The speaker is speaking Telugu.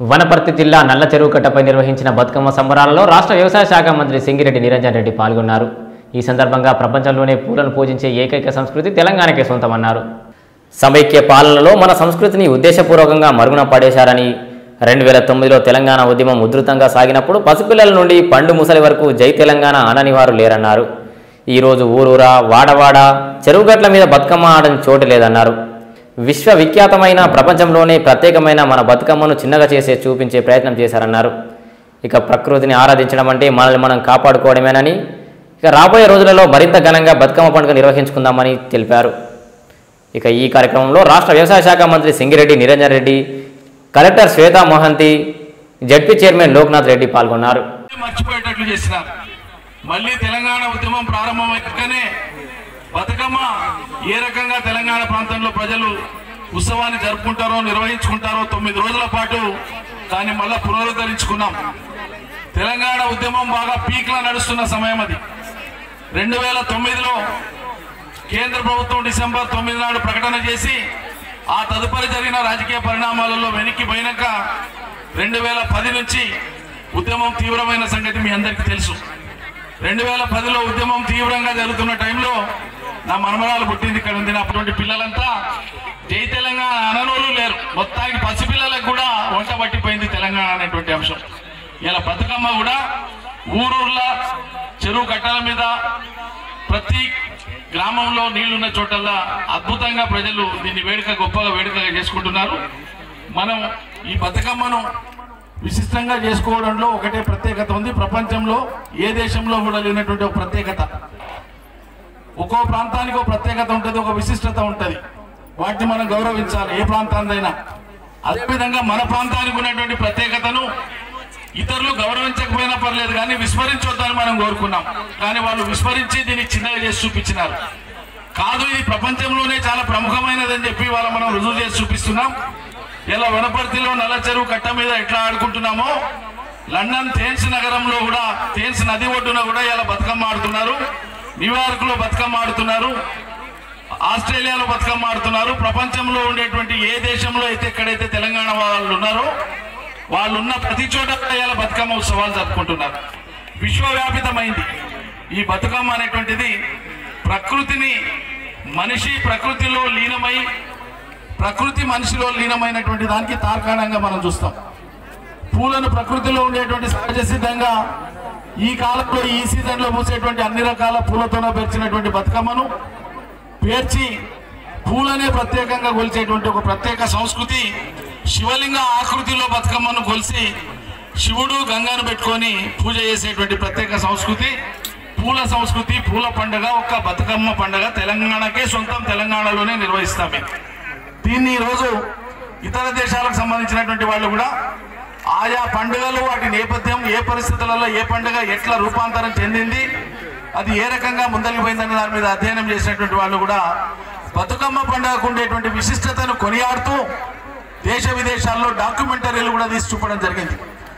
వనపర్తి జిల్లా నల్ల చెరువు కట్టపై నిర్వహించిన బతుకమ్మ సంబరాలలో రాష్ట్ర వ్యవసాయ శాఖ మంత్రి సింగిరెడ్డి నిరంజన్ రెడ్డి పాల్గొన్నారు ఈ సందర్భంగా ప్రపంచంలోనే పూలను పూజించే ఏకైక సంస్కృతి తెలంగాణకే సొంతమన్నారు సమైక్య పాలనలో మన సంస్కృతిని ఉద్దేశపూర్వకంగా మరుగున పడేశారని రెండు వేల తొమ్మిదిలో తెలంగాణ ఉద్యమం ఉధృతంగా సాగినప్పుడు పసిపిల్లల నుండి పండు ముసలి వరకు జై తెలంగాణ అనని వారు లేరన్నారు ఈరోజు ఊరూరా వాడవాడ చెరువుగట్ల మీద బతుకమ్మ ఆడని చోటు లేదన్నారు విశ్వవిఖ్యాతమైన ప్రపంచంలోనే ప్రత్యేకమైన మన బతుకమ్మను చిన్నగా చేసే చూపించే ప్రయత్నం చేశారన్నారు ఇక ప్రకృతిని ఆరాధించడం అంటే మనల్ని మనం కాపాడుకోవడమేనని ఇక రాబోయే రోజులలో మరింత ఘనంగా బతుకమ్మ పండుగ నిర్వహించుకుందామని తెలిపారు ఇక ఈ కార్యక్రమంలో రాష్ట్ర వ్యవసాయ శాఖ మంత్రి Singireddy Niranjan Reddy collector Swetha Mohanty ZP chairman Lokanath Reddy పాల్గొన్నారు మర్చిపోయేటట్లు చేసినారు మళ్ళీ తెలంగాణ ఉద్యమం ప్రారంభమయ్యాకనే బతుకమ్మ ఏ రకంగా తెలంగాణ ప్రాంతంలో ప్రజలు ఉత్సవాన్ని జరుపుకుంటారో నిర్వహించుకుంటారో తొమ్మిది రోజుల పాటు దాన్ని మళ్ళా పునరుద్ధరించుకున్నాం తెలంగాణ ఉద్యమం బాగా పీక్లా నడుస్తున్న సమయం అది రెండు వేల తొమ్మిదిలో కేంద్ర ప్రభుత్వం డిసెంబర్ తొమ్మిది నాడు ప్రకటన చేసి ఆ తదుపరి జరిగిన రాజకీయ పరిణామాలలో వెనక్కి పోయినాక రెండు వేల పది నుంచి ఉద్యమం తీవ్రమైన సంగతి మీ అందరికీ తెలుసు రెండు వేల పదిలో ఉద్యమం తీవ్రంగా జరుగుతున్న టైంలో నా మనమరాలు పుట్టింది ఇక్కడ ఉంది నా అటువంటి పిల్లలంతా జై తెలంగాణ అననోళ్ళు లేరు మొత్తానికి పసిపిల్లలకు కూడా వంట పట్టిపోయింది తెలంగాణ అనేటువంటి అంశం ఇలా బతుకమ్మ కూడా ఊరూర్ల చెరువు కట్టల మీద ప్రతి గ్రామంలో నీళ్లున్న చోటల్లా అద్భుతంగా ప్రజలు దీన్ని వేడుక గొప్పగా వేడుకగా చేసుకుంటున్నారు మనం ఈ బతుకమ్మను విశిష్టంగా చేసుకోవడంలో ఒకటే ప్రత్యేకత ఉంది ప్రపంచంలో ఏ దేశంలో కూడా లేనటువంటి ఒక ప్రత్యేకత ఒక్కో ప్రాంతానికి ఒక ప్రత్యేకత ఉంటుంది ఒక విశిష్టత ఉంటుంది వాటిని మనం గౌరవించాలి ఏ ప్రాంతానిదైనా అదేవిధంగా మన ప్రాంతానికి ఉన్నటువంటి ప్రత్యేకతను ఇతరులు గౌరవించకపోయినా పర్లేదు కానీ విస్మరించొద్దని మనం కోరుకున్నాం కానీ వాళ్ళు విస్మరించి దీన్ని చిన్నగా చేసి చూపించినారు కాదు ఇది ప్రపంచంలోనే చాలా ప్రముఖమైనదని చెప్పి వాళ్ళ మనం రుజువు చేసి చూపిస్తున్నాం ఇలా వనపర్తిలో నల్ల చెరువు కట్ట మీద ఎట్లా ఆడుకుంటున్నామో లండన్ థేన్స్ నగరంలో కూడా థేన్స్ నది ఒడ్డున కూడా ఇలా బతుకమ్మ ఆడుతున్నారు న్యూయార్క్ లో బతుకమ్మ ఆడుతున్నారు ఆస్ట్రేలియాలో బతుకమ్మ ఆడుతున్నారు ప్రపంచంలో ఉండేటువంటి ఏ దేశంలో అయితే ఎక్కడైతే తెలంగాణ వాళ్ళు ఉన్నారో వాళ్ళు ఉన్న ప్రతి చోట ఇలా బతుకమ్మ ఉత్సవాలు జరుపుకుంటున్నారు విశ్వవ్యాపితమైంది ఈ బతుకమ్మ అనేటువంటిది ప్రకృతిని మనిషి ప్రకృతిలో లీనమై ప్రకృతి మనిషిలో లీనమైనటువంటి దానికి తార్కాణంగా మనం చూస్తాం పూలను ప్రకృతిలో ఉండేటువంటి సహజ సిద్ధంగా ఈ కాలంలో ఈ సీజన్లో పూసేటువంటి అన్ని రకాల పూలతోనే పెంచినటువంటి బతుకమ్మను పేర్చి పూలనే ప్రత్యేకంగా కొలిచేటువంటి ఒక ప్రత్యేక సంస్కృతి శివలింగ ఆకృతిలో బతుకమ్మను కొలిసి శివుడు గంగను పెట్టుకొని పూజ చేసేటువంటి ప్రత్యేక సంస్కృతి పూల సంస్కృతి పూల పండుగ ఒక బతుకమ్మ పండుగ తెలంగాణకే సొంతం తెలంగాణలోనే నిర్వహిస్తాం మేము దీన్ని ఈరోజు ఇతర దేశాలకు సంబంధించినటువంటి వాళ్ళు కూడా ఆయా పండుగలు వాటి నేపథ్యం ఏ పరిస్థితులలో ఏ పండుగ ఎట్లా రూపాంతరం చెందింది అది ఏ రకంగా ముందలిపోయిందనే దాని మీద అధ్యయనం చేసినటువంటి వాళ్ళు కూడా బతుకమ్మ పండుగకు ఉండేటువంటి విశిష్టతను కొనియాడుతూ దేశ విదేశాల్లో డాక్యుమెంటరీలు కూడా తీసి చూపడం జరిగింది